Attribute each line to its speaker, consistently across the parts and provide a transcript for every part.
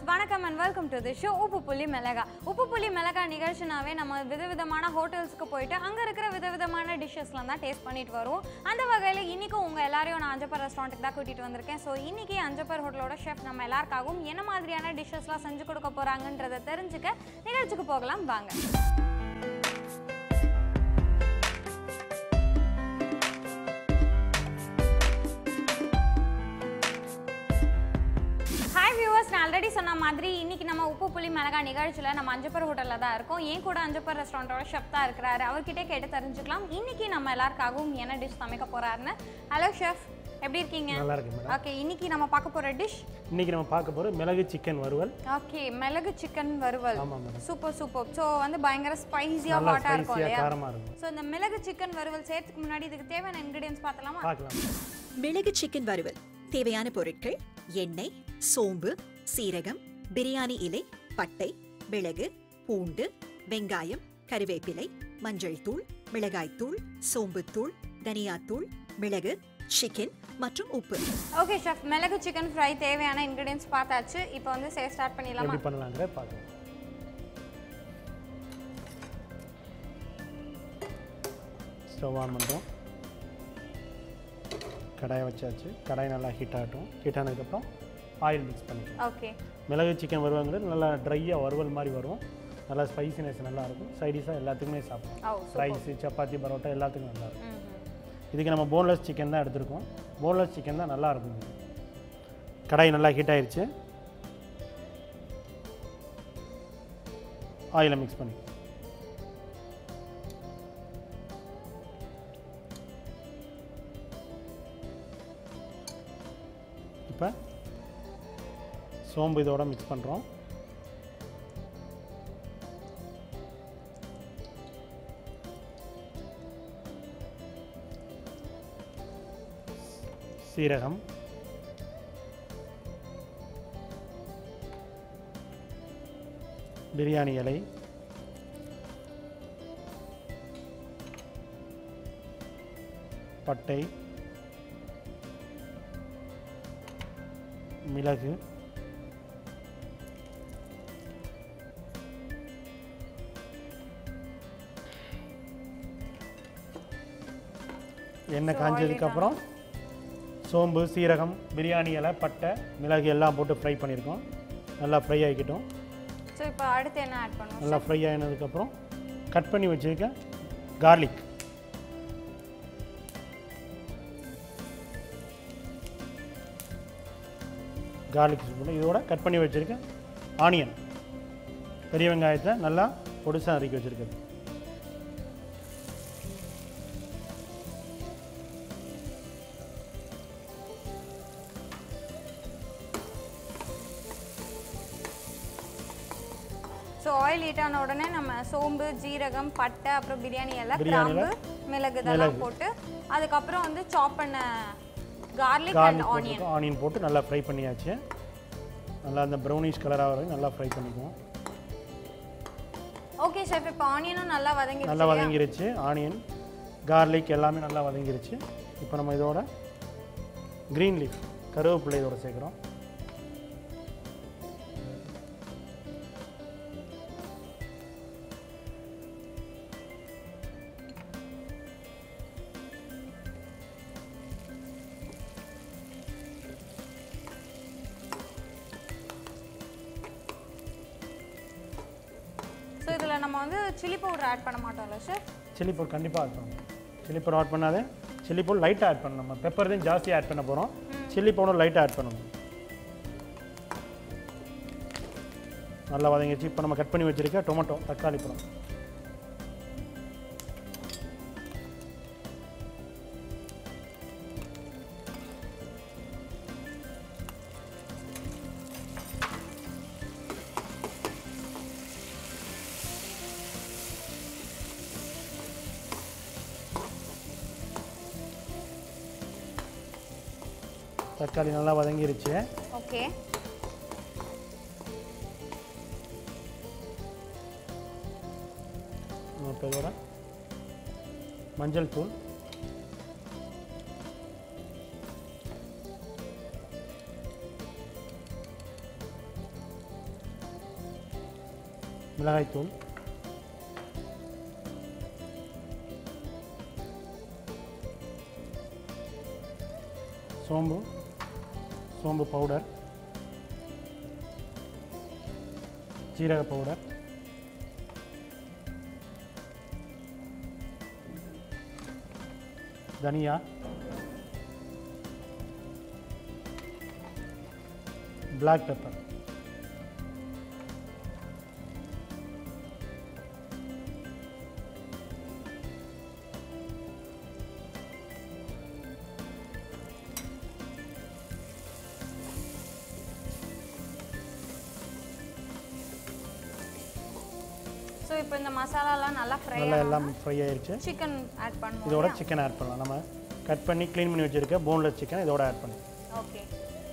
Speaker 1: வணக்கம் and welcome to the show உப்பு புள்ளி மிளகா உப்பு புள்ளி மிளகா நிகழ்ச்சினாவே நம்ம விதவிதமான ஹோட்டல்ஸ்க்கு போயிட்டு அங்கே இருக்கிற விதவிதமான டிஷ்ஷஸ்லாம் தான் டேஸ்ட் பண்ணிட்டு வருவோம் அந்த வகையில் இன்றைக்கும் உங்கள் எல்லாரையும் நான் அஞ்சப்பர் ரெஸ்டாரண்ட்டுக்கு தான் கூட்டிகிட்டு வந்திருக்கேன் ஸோ இன்றைக்கி அஞ்சப்பர் ஹோட்டலோட ஷெஃப் நம்ம எல்லாருக்காகவும் என்ன மாதிரியான டிஷ்ஷஸ்லாம் செஞ்சு கொடுக்க போகிறாங்கன்றதை தெரிஞ்சுக்க நிகழ்ச்சிக்கு போகலாம் வாங்க ஹாய் வியூவர்ஸ் நான் ஆல்ரெடி சொன்ன மாதிரி இன்னைக்கு நம்ம உப்பு புளி மிளகா நிகழ்ச்சியில் நம்ம அஞ்சப்பர் ஹோட்டலில் தான் இருக்கோம் ஏன் கூட அஞ்சப்பர் ரெஸ்டாரண்ட்டோட ஷெஃப் தான் இருக்கிறாரு அவர்கிட்ட கேட்டு தெரிஞ்சுக்கலாம் இன்னைக்கு நம்ம எல்லாருக்காகவும் என்ன டிஷ் சமைக்க போறாருன்னு ஹலோ ஷெஃப் எப்படி இருக்கீங்க
Speaker 2: நல்லா இருக்கு மேடம்
Speaker 1: ஓகே இன்னைக்கு நம்ம பார்க்க போற டிஷ்
Speaker 2: இன்னைக்கு நம்ம பார்க்க போகிற மிளகு சிக்கன் வறுவல்
Speaker 1: ஓகே மிளகு சிக்கன் வறுவல்
Speaker 2: ஆமாம் மேடம்
Speaker 1: சூப்பர் சூப்பர் ஸோ வந்து பயங்கர ஸ்பைசியாக
Speaker 2: நல்லா
Speaker 1: ஹாட்டாக இருக்கும்
Speaker 2: ஸ்பைசியாக
Speaker 1: இல்லையா
Speaker 2: காரமாக இருக்கும்
Speaker 1: ஸோ இந்த மிளகு சிக்கன் வறுவல் சேர்த்துக்கு முன்னாடி இதுக்கு தேவையான இன்க்ரீடியன்ஸ் பார்த்தலாமா
Speaker 2: பார்க்கலாம்
Speaker 3: மிளகு சிக்கன் வறுவல் தேவையான பொருட்கள் எண்ணெய் சோம்பு சீரகம் பிரியாணி இலை பட்டை மிளகு பூண்டு வெங்காயம் கறிவேப்பிலை மஞ்சள் தூள் மிளகாய் தூள் சோம்பு தூள் தனியாத்தூள் மிளகு சிக்கன் மற்றும் உப்பு
Speaker 1: ஓகே ஷெஃப் மிளகு சிக்கன் ஃப்ரை தேவையான இன்க்ரீடியன்ஸ் பார்த்தாச்சு இப்போ வந்து செய்ய ஸ்டார்ட் பண்ணிடலாமா
Speaker 2: எப்படி பண்ணலாங்கிற பார்க்கலாம் ஸ்டவ் ஆன் பண்ணுறோம் கடாயை வச்சாச்சு கடாய் நல்லா ஹீட் ஆகட்டும் ஹீட் ஆனதுக்கப்புறம் ஆயில் மிக்ஸ் பண்ணிக்கலாம்
Speaker 1: ஓகே
Speaker 2: மிளகு சிக்கன் வறுவங்கிறது நல்லா ட்ரையாக வறுவல் மாதிரி வரும் நல்லா ஸ்பைசினஸ் நல்லா இருக்கும் சைடிஷாக எல்லாத்துக்குமே சாப்பிடும்
Speaker 1: ஓ
Speaker 2: ரைஸு சப்பாத்தி பரோட்டா எல்லாத்துக்கும் நல்லா இருக்கும்
Speaker 1: ம்
Speaker 2: இதுக்கு நம்ம போன்லெஸ் சிக்கன் தான் எடுத்திருக்கோம் போன்லெஸ் சிக்கன் தான் நல்லா இருக்கும் இது. கடாய் நல்லா ஹீட் ஆயிருச்சு ஆயிலை மிக்ஸ் பண்ணி இப்போ சோம்பு இதோட மிக்ஸ் பண்ணுறோம் சீரகம் பிரியாணி இலை பட்டை மிளகு எண்ணெய் காஞ்சதுக்கப்புறம் சோம்பு சீரகம் பிரியாணி இலை பட்டை மிளகு எல்லாம் போட்டு ஃப்ரை பண்ணியிருக்கோம் நல்லா ஃப்ரை ஆகிக்கிட்டோம்
Speaker 1: ஸோ இப்போ அடுத்து என்ன ஆட் பண்ணுவோம்
Speaker 2: நல்லா ஃப்ரை ஆனதுக்கப்புறம் கட் பண்ணி வச்சுருக்க கார்லிக் கார்லிக் போட்டு இதோட கட் பண்ணி வச்சுருக்க ஆனியன் பெரிய வெங்காயத்தை நல்லா பொடிசாக நறுக்கி வச்சுருக்குது
Speaker 1: ஸோ ஆயில் ஹீட் ஆன உடனே நம்ம சோம்பு ஜீரகம் பட்டை அப்புறம் பிரியாணி இலை
Speaker 2: பிரியாணி
Speaker 1: கிராம்பு மிளகு இதெல்லாம் போட்டு அதுக்கப்புறம் வந்து சாப் பண்ண கார்லிக் அண்ட்
Speaker 2: கார்லிக்
Speaker 1: ஆனியன்
Speaker 2: போட்டுருக்கோம் ஆனியன் போட்டு நல்லா ஃப்ரை பண்ணியாச்சு நல்லா அந்த ப்ரௌனிஷ் கலராக வரைக்கும் நல்லா ஃப்ரை பண்ணிக்குவோம்
Speaker 1: ஓகே ஷெஃப் இப்போ ஆனியனும் நல்லா வதங்கிடுச்சு
Speaker 2: நல்லா
Speaker 1: இல்லையா?
Speaker 2: வதங்கிருச்சு ஆனியன் கார்லிக் எல்லாமே நல்லா வதங்கிருச்சு இப்போ நம்ம இதோட க்ரீன் லீஃப் கருவேப்பிலை இதோட சேர்க்குறோம்
Speaker 1: ஸோ இதில் நம்ம வந்து சில்லி பவுடர் ஆட் பண்ண மாட்டோம்ல ஷெஃப்
Speaker 2: சில்லி பவுடர் கண்டிப்பாக ஆட் பண்ணணும் சில்லி பவுடர் ஆட் பண்ணாதே சில்லி பவுடர் லைட்டாக ஆட் பண்ணணும் நம்ம பெப்பர் தான் ஜாஸ்தி ஆட் பண்ண போகிறோம் சில்லி பவுடர் லைட்டாக ஆட் பண்ணணும் நல்லா வதங்கிடுச்சு இப்போ நம்ம கட் பண்ணி வச்சிருக்க டொமேட்டோ தக்காளி பழம் தக்காளி நல்லா வதங்கிருச்சு
Speaker 1: ஓகே
Speaker 2: நம்ம இப்போ இதோட மஞ்சள் தூள் மிளகாய்த்தூள் சோம்பு சோம்பு பவுடர் ஜீரக பவுடர் தனியா பிளாக் பெப்பர்
Speaker 1: ஸோ இப்போ இந்த மசாலாலாம் நல்லா ஃப்ரை
Speaker 2: நல்லா எல்லாம் ஃப்ரை ஆயிருச்சு
Speaker 1: சிக்கன் ஆட் பண்ணுவோம்
Speaker 2: இதோட சிக்கன் ஆட் பண்ணலாம் நம்ம கட் பண்ணி க்ளீன் பண்ணி வச்சிருக்க போன்லெஸ் சிக்கன் இதோட ஆட் பண்ணலாம்
Speaker 1: ஓகே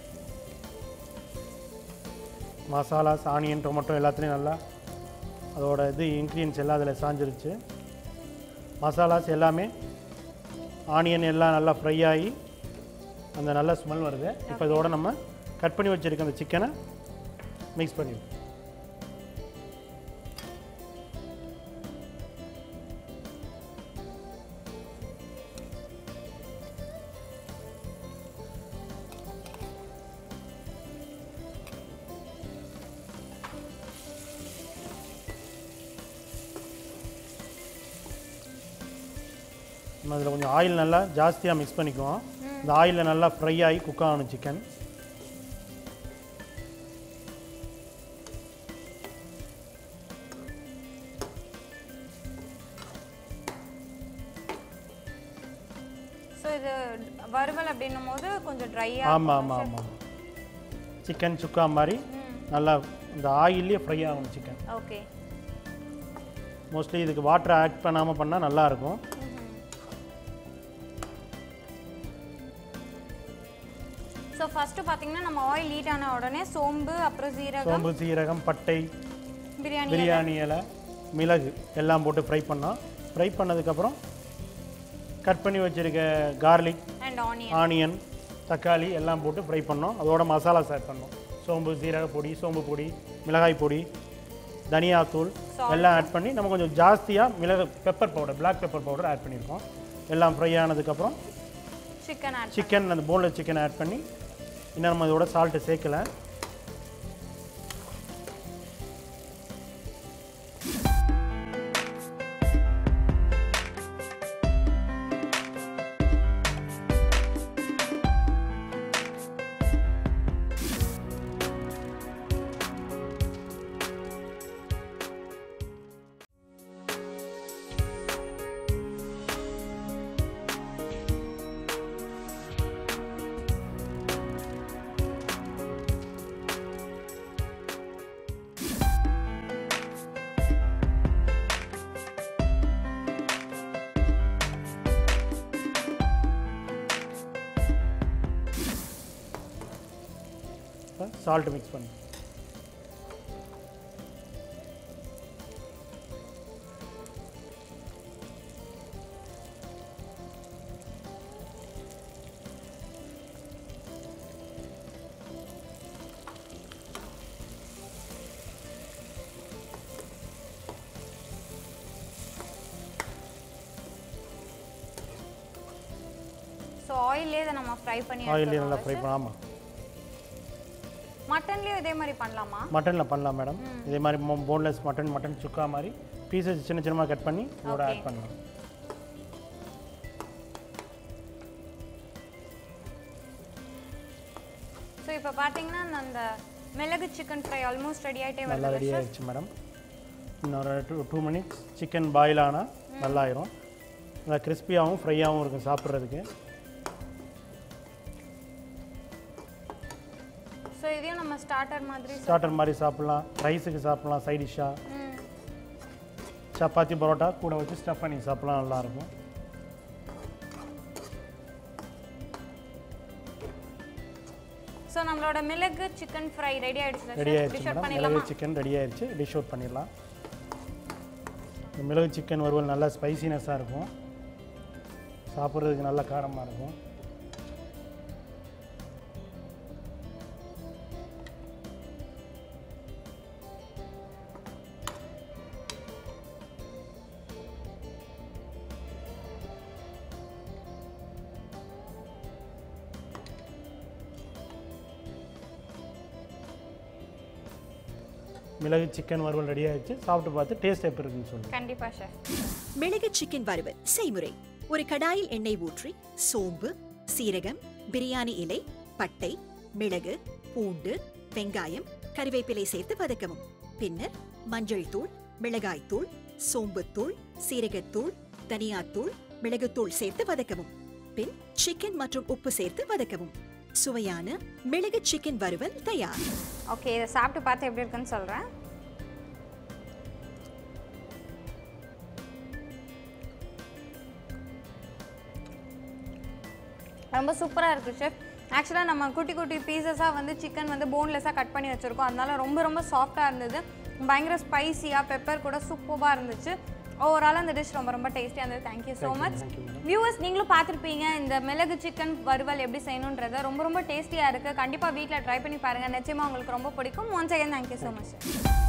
Speaker 2: மசாலாஸ் ஆனியன் டொமேட்டோ எல்லாத்துலேயும் நல்லா அதோட இது இன்க்ரீடியன்ஸ் எல்லாம் அதில் சாஞ்சிருச்சு மசாலாஸ் எல்லாமே ஆனியன் எல்லாம் நல்லா ஃப்ரை ஆகி அந்த நல்ல ஸ்மெல் வருது இப்போ இதோட நம்ம கட் பண்ணி வச்சிருக்க அந்த சிக்கனை மிக்ஸ் பண்ணிடுவோம் நம்ம அதில் கொஞ்சம் ஆயில் நல்லா ஜாஸ்தியாக மிக்ஸ் பண்ணிக்குவோம் இந்த ஆயிலில் நல்லா ஃப்ரை ஆகி குக் ஆகணும் சிக்கன்
Speaker 1: ஸோ இது வறுவல் அப்படின்னும் போது கொஞ்சம் ட்ரையாக
Speaker 2: ஆமாம் ஆமாம் ஆமாம் சிக்கன் சுக்கா மாதிரி நல்லா இந்த ஆயிலே ஃப்ரை ஆகணும் சிக்கன்
Speaker 1: ஓகே
Speaker 2: மோஸ்ட்லி இதுக்கு வாட்டர் ஆட் பண்ணாமல் பண்ணால் நல்லாயிருக்கும்
Speaker 1: ஸோ ஃபஸ்ட்டு பார்த்தீங்கன்னா நம்ம ஆயில் ஹீட் ஆன உடனே சோம்பு அப்புறம் சீரகம்
Speaker 2: சோம்பு சீரகம் பட்டை
Speaker 1: பிரியாணி
Speaker 2: பிரியாணி இலை மிளகு எல்லாம் போட்டு ஃப்ரை பண்ணோம் ஃப்ரை பண்ணதுக்கப்புறம் கட் பண்ணி வச்சுருக்க கார்லிக்
Speaker 1: அண்ட் ஆனியன்
Speaker 2: ஆனியன் தக்காளி எல்லாம் போட்டு ஃப்ரை பண்ணோம் அதோட மசாலாஸ் ஆட் பண்ணோம் சோம்பு சீரக பொடி சோம்பு பொடி மிளகாய் பொடி தனியாத்தூள் எல்லாம் ஆட் பண்ணி நம்ம கொஞ்சம் ஜாஸ்தியாக மிளகு pepper powder black pepper powder add பண்ணியிருக்கோம் எல்லாம் ஃப்ரை ஆனதுக்கப்புறம்
Speaker 1: சிக்கன் ஆட்
Speaker 2: சிக்கன் அந்த போன்லெஸ் சிக்கன் ஆட் பண்ணி இன்னும் நம்ம இதோட சால்ட்டு சேர்க்கல சால்ட் மிக்ஸ் பண்ணி
Speaker 1: ஸோ ஆயிலே இதை நம்ம ஃப்ரை பண்ணி
Speaker 2: ஆயிலே நல்லா ஃப்ரை பண்ண ஆமாம்
Speaker 1: மட்டன்லேயும் இதே மாதிரி பண்ணலாமா
Speaker 2: மட்டனில் பண்ணலாம் மேடம் இதே மாதிரி போன்லெஸ் மட்டன் மட்டன் சுக்கா மாதிரி பீசஸ் சின்ன சின்னமாக கட் பண்ணி இதோட
Speaker 1: Okay.
Speaker 2: ஆட் பண்ணலாம்
Speaker 1: ஸோ இப்போ பார்த்தீங்கன்னா அந்த மிளகு சிக்கன் ஃப்ரை ஆல்மோஸ்ட் ரெடி ஆகிட்டே
Speaker 2: நல்லா
Speaker 1: வருது
Speaker 2: ரெடி ஆயிடுச்சு மேடம் இன்னொரு two two minutes chicken boil ஆனால் நல்லாயிரும் நல்லா கிறிஸ்பியாகவும் ஃப்ரையாகவும் இருக்கும் சாப்பிட்றதுக்கு
Speaker 1: ஸோ இதையும் நம்ம ஸ்டார்டர் மாதிரி
Speaker 2: ஸ்டார்டர் மாதிரி சாப்பிட்லாம் ரைஸுக்கு சாப்பிட்லாம் சைட் டிஷ்ஷாக
Speaker 1: ம்
Speaker 2: சப்பாத்தி பரோட்டா கூட வச்சு ஸ்டஃப் பண்ணி சாப்பிட்லாம் நல்லாயிருக்கும்
Speaker 1: ஸோ நம்மளோட மிளகு சிக்கன் ஃப்ரை ரெடி ஆயிடுச்சு
Speaker 2: ரெடி ஆயிடுச்சு
Speaker 1: டிஷ் அவுட்
Speaker 2: மேடம்
Speaker 1: பண்ணிடலாமா
Speaker 2: மிளகு சிக்கன் ரெடி ஆயிடுச்சு டிஷ் அவுட் பண்ணிடலாம் இந்த மிளகு சிக்கன் வறுவல் நல்லா ஸ்பைசினஸ்ஸாக இருக்கும் சாப்பிட்றதுக்கு நல்ல காரமாக இருக்கும் மிளகு சிக்கன் வறுவல் ரெடி ஆயிடுச்சு சாப்பிட்டு பார்த்து டேஸ்ட் எப்படி இருக்குன்னு சொல்லுங்கள்
Speaker 1: கண்டிப்பாக ஷெஃப்
Speaker 3: மிளகு சிக்கன் வறுவல் செய்முறை ஒரு கடாயில் எண்ணெய் ஊற்றி சோம்பு சீரகம் பிரியாணி இலை பட்டை மிளகு பூண்டு வெங்காயம் கறிவேப்பிலை சேர்த்து வதக்கவும் பின்னர் மஞ்சள் தூள் மிளகாய் தூள் சோம்புத்தூள் சீரகத்தூள் தனியாத்தூள் மிளகுத்தூள் சேர்த்து வதக்கவும் பின் சிக்கன் மற்றும் உப்பு சேர்த்து வதக்கவும் சுவையான மிளகு சிக்கன் வறுவல் தயார்
Speaker 1: ஓகே இதை சாப்பிட்டு பார்த்து எப்படி இருக்குன்னு சொல்கிறேன் ரொம்ப சூப்பராக இருக்குது ஷெஃப் ஆக்சுவலாக நம்ம குட்டி குட்டி பீசஸாக வந்து சிக்கன் வந்து போன்லெஸ்ஸாக கட் பண்ணி வச்சுருக்கோம் அதனால ரொம்ப ரொம்ப சாஃப்டாக இருந்தது பயங்கர ஸ்பைசியாக பெப்பர் கூட சூப்பராக இருந்துச்சு ஓவரால் அந்த டிஷ் ரொம்ப ரொம்ப டேஸ்டியாக இருந்தது தேங்க்யூ ஸோ மச் வியூவர்ஸ் நீங்களும் பார்த்துருப்பீங்க இந்த மிளகு சிக்கன் வறுவல் எப்படி செய்யணுன்றத ரொம்ப ரொம்ப டேஸ்டியாக இருக்குது கண்டிப்பாக வீட்டில் ட்ரை பண்ணி பாருங்கள் நிச்சயமாக உங்களுக்கு ரொம்ப பிடிக்கும் once again thank you so much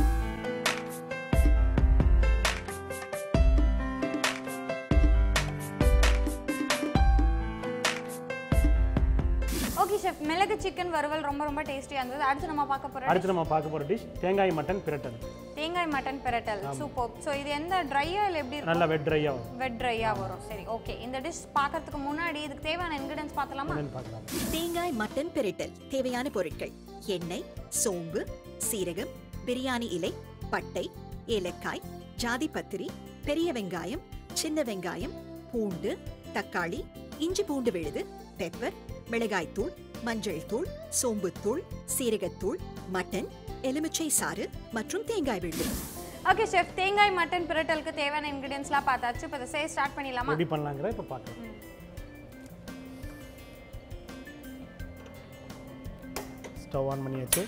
Speaker 1: okay chef மிளகு சிக்கன் வறுவல் ரொம்ப ரொம்ப டேஸ்டியாக இருந்தது அடுத்து நம்ம பார்க்க போகிற
Speaker 2: அடுத்து நம்ம பார்க்க போகிற டிஷ் தேங்காய் மட்டன் பிரட்டல்
Speaker 1: தேங்காய் மட்டன் பிரட்டல் சூப்பர் ஸோ இது எந்த ட்ரையா இல்லை எப்படி இருக்கும்
Speaker 2: நல்லா வெட் ட்ரையாக வரும்
Speaker 1: வெட் ட்ரையாக வரும் சரி ஓகே இந்த டிஷ் பார்க்கறதுக்கு முன்னாடி இதுக்கு தேவையான இன்கிரிடியன்ஸ் பார்த்தலாமா
Speaker 2: என்னன்னு பார்க்கலாம்
Speaker 3: தேங்காய் மட்டன் பிரட்டல் தேவையான பொருட்கள் எண்ணெய் சோம்பு சீரகம் பிரியாணி இலை பட்டை ஏலக்காய் ஜாதி பத்திரி பெரிய வெங்காயம் சின்ன வெங்காயம் பூண்டு தக்காளி இஞ்சி பூண்டு விழுது பெப்பர் மிளகாய்த்தூள் மஞ்சள் தூள் சோம்புத்தூள் சீரகத்தூள் மட்டன் எலுமிச்சை சாறு மற்றும் தேங்காய் விழுது
Speaker 1: ஓகே ஷெஃப் தேங்காய் மட்டன் பிரட்டலுக்கு தேவையான இன்கிரிடியன்ஸ்லாம் பார்த்தாச்சு இப்போ இதை செய்ய ஸ்டார்ட் பண்ணிடலாமா
Speaker 2: ரெடி பண்ணலாங்கிற இப்போ பார்க்கலாம் ஸ்டவ் ஆன் பண்ணியாச்சு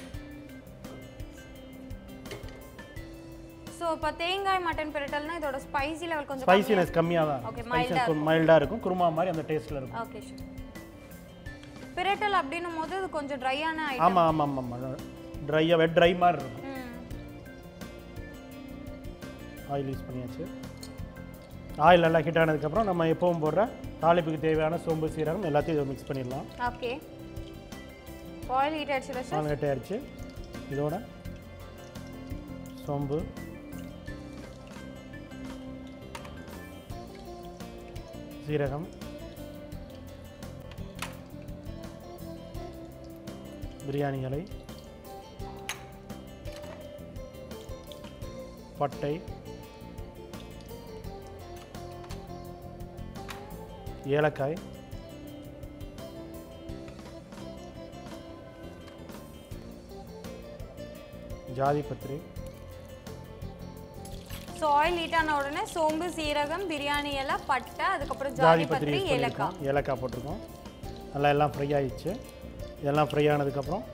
Speaker 1: ஸோ இப்போ தேங்காய் மட்டன் பிரட்டல்னா இதோட ஸ்பைசி லெவல் கொஞ்சம்
Speaker 2: ஸ்பைசினஸ் கம்மியாக தான்
Speaker 1: Okay,
Speaker 2: இருக்கும்
Speaker 1: mild-ஆ
Speaker 2: ஸ்பைசினஸ் மைல்டாக இருக்கும் குருமா மாதிரி அந்த டேஸ்ட்டில் இருக்கும்
Speaker 1: ஓகே ஷெஃப் பிரட்டல் அப்படின்னும் போது இது கொஞ்சம் ட்ரையான ஐட்டம்
Speaker 2: ஆமாம் ஆமாம் ஆமாம் ட்ரையாக வெட் ட்ரை மாதிரி இருக்கும் ஆயில் யூஸ் பண்ணியாச்சு ஆயில் நல்லா ஹீட் ஆனதுக்கப்புறம் நம்ம எப்பவும் போடுற தாளிப்புக்கு தேவையான சோம்பு சீரகம் எல்லாத்தையும் இதை மிக்ஸ் பண்ணிடலாம்
Speaker 1: ஓகே ஆயில் ஹீட் ஆயிடுச்சு ஷெஃப்
Speaker 2: ஆன் ஹீட் ஆயிடுச்சு இதோட சோம்பு சீரகம் பிரியாணி இலை பட்டை ஏலக்காய் ஜாதி பத்திரி
Speaker 1: ஸோ ஆயில் ஹீட் ஆன உடனே சோம்பு சீரகம் பிரியாணி எல்லாம் பட்டை அதுக்கப்புறம்
Speaker 2: ஜாதி
Speaker 1: ஜாதி
Speaker 2: பத்திரி
Speaker 1: பத்திரி
Speaker 2: யூஸ்
Speaker 1: ஏலக்காய்
Speaker 2: பண்ணியிருக்கோம் ஏலக்காய் போட்டிருக்கோம் நல்லா எல்லாம் ஃப்ரை ஆயிடுச்சு இதெல்லாம் ஃப்ரை ஆனதுக்கப்புறம்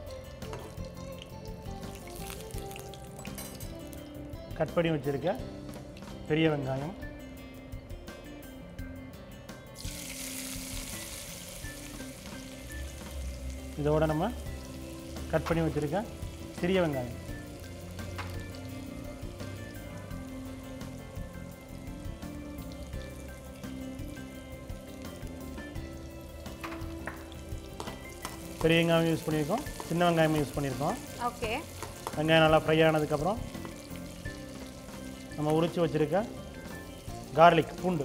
Speaker 2: கட் பண்ணி வச்சுருக்க பெரிய வெங்காயம் இதோட நம்ம கட் பண்ணி வச்சுருக்க சிறிய வெங்காயம் பெரிய வெங்காயம் யூஸ் பண்ணியிருக்கோம் சின்ன வெங்காயம் யூஸ் பண்ணியிருக்கோம்
Speaker 1: ஓகே
Speaker 2: வெங்காயம் நல்லா ஃப்ரை ஆனதுக்கப்புறம் நம்ம உரித்து வச்சுருக்க கார்லிக் பூண்டு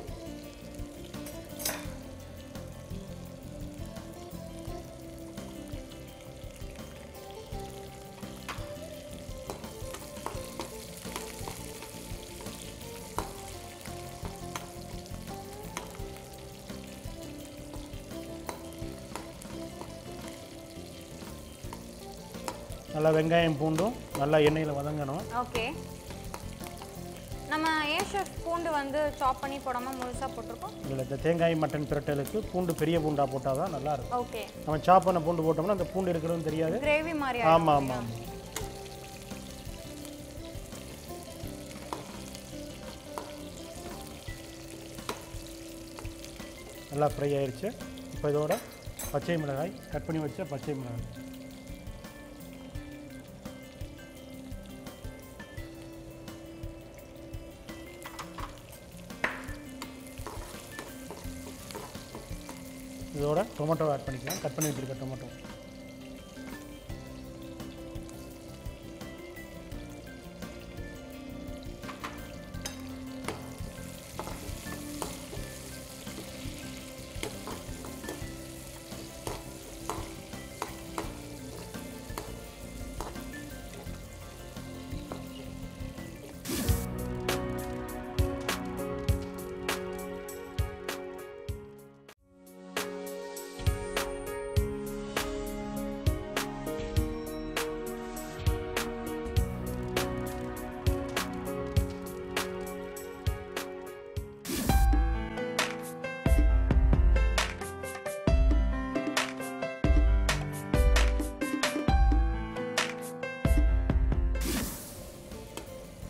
Speaker 2: நல்லா வெங்காயம் பூண்டும் நல்லா எண்ணெயில் வதங்கணும்
Speaker 1: ஓகே நம்ம ஏன் ஷெஃப் பூண்டு வந்து சாப் பண்ணி போடாமல் முழுசாக போட்டிருக்கோம்
Speaker 2: இதில் இந்த தேங்காய் மட்டன் பிரட்டலுக்கு பூண்டு பெரிய பூண்டாக போட்டால் தான் நல்லா இருக்கும்
Speaker 1: ஓகே
Speaker 2: நம்ம சாப் பண்ண பூண்டு போட்டோம்னா அந்த பூண்டு இருக்கிறதும் தெரியாது
Speaker 1: கிரேவி மாதிரி
Speaker 2: ஆமாம்
Speaker 1: ஆயிடும்
Speaker 2: ஆமாம் ஆமாம் நல்லா ஃப்ரை ஆயிருச்சு இப்போ இதோட பச்சை மிளகாய் கட் பண்ணி வச்ச பச்சை மிளகாய் இதோட டொமேட்டோ ஆட் பண்ணிக்கலாம் கட் பண்ணி வச்சிருக்க டொமேட்டோ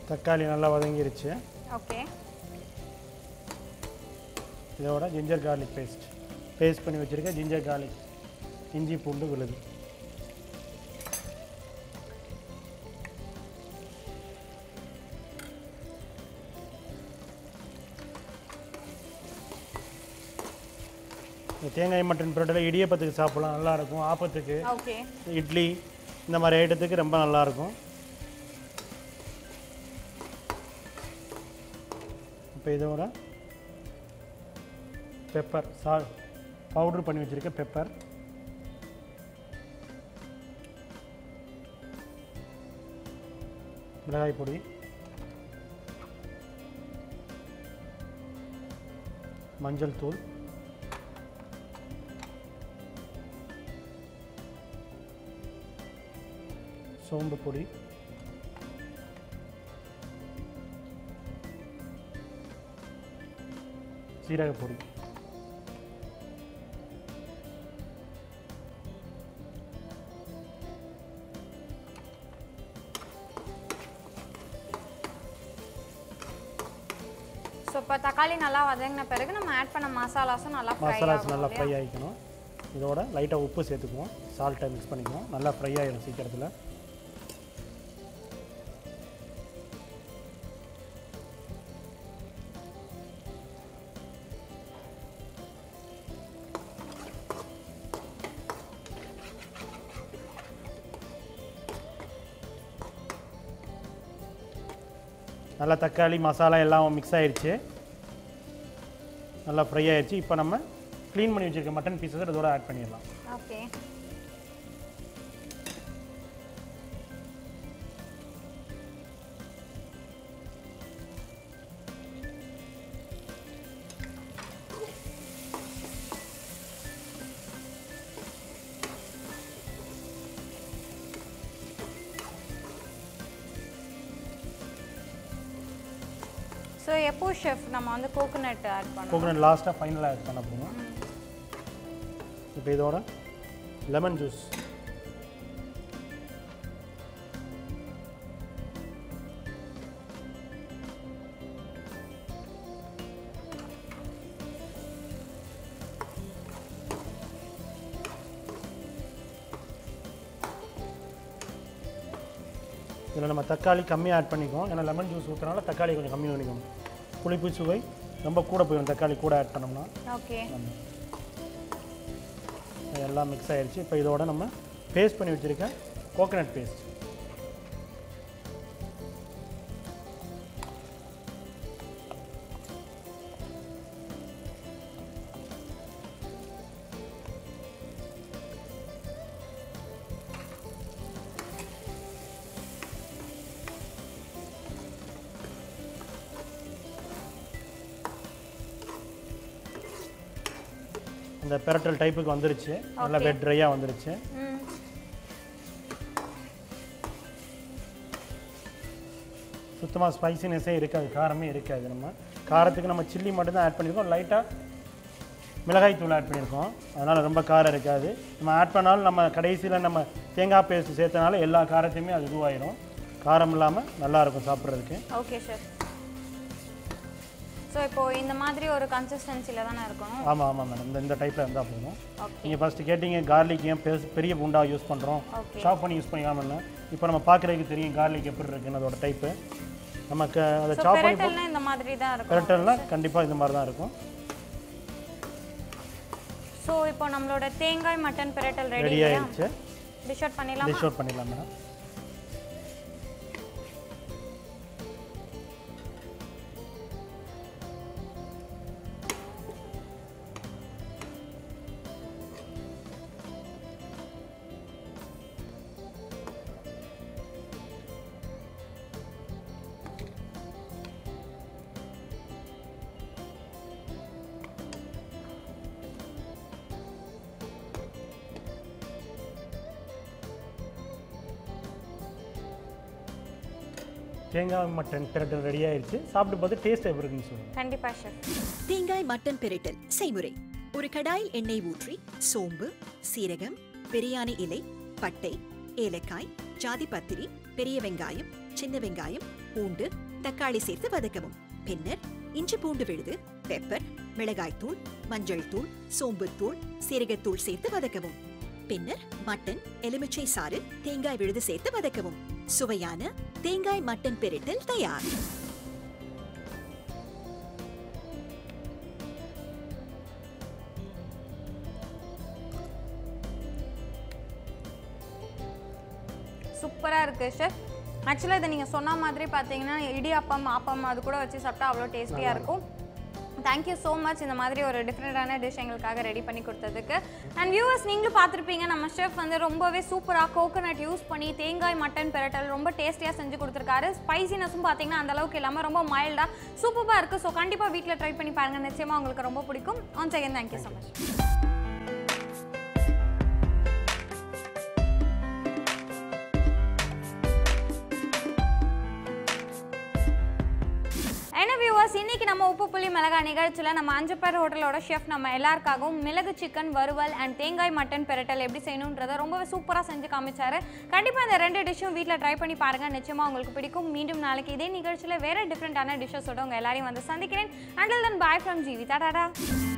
Speaker 2: தக்காளி நல்லா வதங்கிருச்சு
Speaker 1: ஓகே
Speaker 2: இதோட ஜிஞ்சர் கார்லிக் பேஸ்ட் பேஸ்ட் பண்ணி வச்சுருக்க ஜிஞ்சர் கார்லிக் இஞ்சி பூண்டு விழுது இந்த தேங்காய் மட்டன் புரோட்டில் இடியப்பத்துக்கு சாப்பிடலாம் நல்லா இருக்கும் ஆப்பத்துக்கு
Speaker 1: ஓகே
Speaker 2: இட்லி இந்த மாதிரி ஐட்டத்துக்கு ரொம்ப நல்லாயிருக்கும் இப்போ இதோட பெப்பர் சா பவுட்ரு பண்ணி வச்சுருக்க பெப்பர் மிளகாய் பொடி மஞ்சள் தூள் சோம்பு பொடி சீரக பொடி
Speaker 1: ஸோ இப்போ தக்காளி நல்லா வதங்கின பிறகு நம்ம ஆட் பண்ண மசாலாஸும் நல்லா ஃப்ரை
Speaker 2: மசாலாஸ்
Speaker 1: ஆகும்
Speaker 2: நல்லா ஃப்ரை ஆகிக்கணும் இதோட லைட்டாக உப்பு சேர்த்துக்குவோம் சால்ட்டை மிக்ஸ் பண்ணிக்குவோம் நல்லா ஃப்ரை ஆகிடும் சீக்கிரத்தில் நல்லா தக்காளி மசாலா எல்லாம் மிக்ஸ் ஆயிடுச்சு நல்லா ஃப்ரை ஆயிடுச்சு இப்போ நம்ம க்ளீன் பண்ணி வச்சிருக்க மட்டன் பீசஸ் இதோட ஆட் பண்ணிடலாம்
Speaker 1: ஓகே ஸோ எப்போ ஷெஃப் நம்ம வந்து கோகோனட் ஆட் பண்ணோம்
Speaker 2: கோகோனட் லாஸ்ட்டாக ஃபைனலாக ஆட் பண்ண போகிறோம் இப்போ இதோட லெமன் ஜூஸ் இதில் நம்ம தக்காளி கம்மியாக ஆட் பண்ணிக்குவோம் ஏன்னா லெமன் ஜூஸ் ஊற்றுறனால தக்காளி கொஞ்சம் கம்மி பண்ணிக்கணும் புளிப்பு சுவை ரொம்ப கூட போயிடும் தக்காளி கூட ஆட் பண்ணோம்னா
Speaker 1: ஓகே
Speaker 2: எல்லாம் மிக்ஸ் ஆயிடுச்சு இப்போ இதோட நம்ம பேஸ்ட் பண்ணி வச்சுருக்க கோகனட் பேஸ்ட் அந்த பெரட்டல் டைப்புக்கு வந்துருச்சு நல்லா
Speaker 1: Okay.
Speaker 2: வெட் ட்ரையாக வந்துருச்சு
Speaker 1: ம்
Speaker 2: சுத்தமாக ஸ்பைசினஸே இருக்காது காரமே இருக்காது நம்ம காரத்துக்கு நம்ம சில்லி மட்டும்தான் ஆட் பண்ணியிருக்கோம் லைட்டாக மிளகாய் தூள் ஆட் பண்ணியிருக்கோம் அதனால் ரொம்ப காரம் இருக்காது நம்ம ஆட் பண்ணாலும் நம்ம கடைசியில் நம்ம தேங்காய் பேஸ்ட் சேர்த்தனால எல்லா காரத்தையுமே அது இதுவாயிரும் காரம் இல்லாமல் நல்லாயிருக்கும் சாப்பிட்றதுக்கு
Speaker 1: ஓகே ஷெஃப் ஸோ இப்போ இந்த மாதிரி ஒரு கன்சிஸ்டன்சியில் தானே இருக்கணும்
Speaker 2: ஆமாம் ஆமாம் மேடம் இந்த இந்த டைப்பில் இருந்தால் போதும்
Speaker 1: ஓகே
Speaker 2: நீங்கள் ஃபஸ்ட்டு கேட்டீங்க கார்லிக் ஏன் பெருசு பெரிய பூண்டா யூஸ் பண்ணுறோம்
Speaker 1: Okay.
Speaker 2: சாப் பண்ணி யூஸ் பண்ணிக்காமல் இப்போ நம்ம பார்க்குறதுக்கு தெரியும் கார்லிக் எப்படி இருக்குன்னு அதோட டைப்பு நமக்கு அதை
Speaker 1: ஸோ
Speaker 2: சாப் பண்ணி
Speaker 1: பெரட்டல்னா இந்த மாதிரி தான் இருக்கும்
Speaker 2: பெரட்டல்னா கண்டிப்பாக இந்த மாதிரி தான் இருக்கும்
Speaker 1: ஸோ இப்போ நம்மளோட தேங்காய் மட்டன் பெரட்டல் ரெடி
Speaker 2: ரெடி
Speaker 1: இல்லையா
Speaker 2: ஆயிடுச்சு
Speaker 1: டிஷ் அவுட் பண்ணிடலாமா
Speaker 2: டிஷ் அவுட் பண்ணிடலாம் மேடம் தேங்காய் மட்டன் பெரட்டல் ரெடி ஆயிடுச்சு சாப்பிட்டு பார்த்து டேஸ்ட் எப்படி இருக்குன்னு சொல்லுங்கள்
Speaker 1: கண்டிப்பா ஷெஃப்
Speaker 3: தேங்காய் மட்டன் பிரட்டல் செய்முறை ஒரு கடாயில் எண்ணெய் ஊற்றி சோம்பு சீரகம் பிரியாணி இலை பட்டை ஏலக்காய் ஜாதி பத்திரி பெரிய வெங்காயம் சின்ன வெங்காயம் பூண்டு தக்காளி சேர்த்து வதக்கவும் பின்னர் இஞ்சி பூண்டு விழுது பெப்பர் மிளகாய்த்தூள் மஞ்சள் தூள் சோம்புத்தூள் சீரகத்தூள் சேர்த்து வதக்கவும் பின்னர் மட்டன் எலுமிச்சை சாறு தேங்காய் விழுது சேர்த்து வதக்கவும் சுவையான தேங்காய் மட்டன் பெரிட்டல் தயார்
Speaker 1: சூப்பராக இருக்குது ஷெஃப் ஆக்சுவலாக இதை நீங்கள் சொன்ன மாதிரி பார்த்தீங்கன்னா இடியாப்பம் ஆப்பம் அது கூட வச்சு சாப்பிட்டா அவ்வளோ டேஸ்டியாக இருக்கும் தேங்க்யூ ஸோ மச் இந்த மாதிரி ஒரு டிஃப்ரெண்ட்டான டிஷ் எங்களுக்காக ரெடி பண்ணி கொடுத்ததுக்கு அண்ட் வியூவர்ஸ் நீங்களும் பார்த்துருப்பீங்க நம்ம ஷெஃப் வந்து ரொம்பவே சூப்பராக கோகோனட் யூஸ் பண்ணி தேங்காய் மட்டன் பெரட்டல் ரொம்ப டேஸ்டியாக செஞ்சு கொடுத்துருக்காரு ஸ்பைசினஸும் பார்த்தீங்கன்னா அந்த அளவுக்கு இல்லாமல் ரொம்ப மைல்டாக சூப்பராக இருக்குது ஸோ கண்டிப்பாக வீட்டில் ட்ரை பண்ணி பாருங்கள் நிச்சயமாக உங்களுக்கு ரொம்ப பிடிக்கும் once again thank you so much என்ன வியூவர்ஸ் இன்னைக்கு நம்ம உப்பு புளி மிளகா நிகழ்ச்சியில் நம்ம அஞ்சப்பேர் ஹோட்டலோட ஷெஃப் நம்ம எல்லாருக்காகவும் மிளகு சிக்கன் வறுவல் அண்ட் தேங்காய் மட்டன் பெரட்டல் எப்படி செய்யணுன்றதை ரொம்பவே சூப்பராக செஞ்சு காமிச்சாரு கண்டிப்பாக இந்த ரெண்டு டிஷ்ஷும் வீட்டில் ட்ரை பண்ணி பாருங்க நிச்சயமாக உங்களுக்கு பிடிக்கும் மீண்டும் நாளைக்கு இதே நிகழ்ச்சியில் வேற டிஃப்ரெண்டான டிஷ்ஷஸோட உங்கள் எல்லாரையும் வந்து சந்திக்கிறேன் அண்டில் தன் பாய் ஃப்ரம் ஜீவி டாடா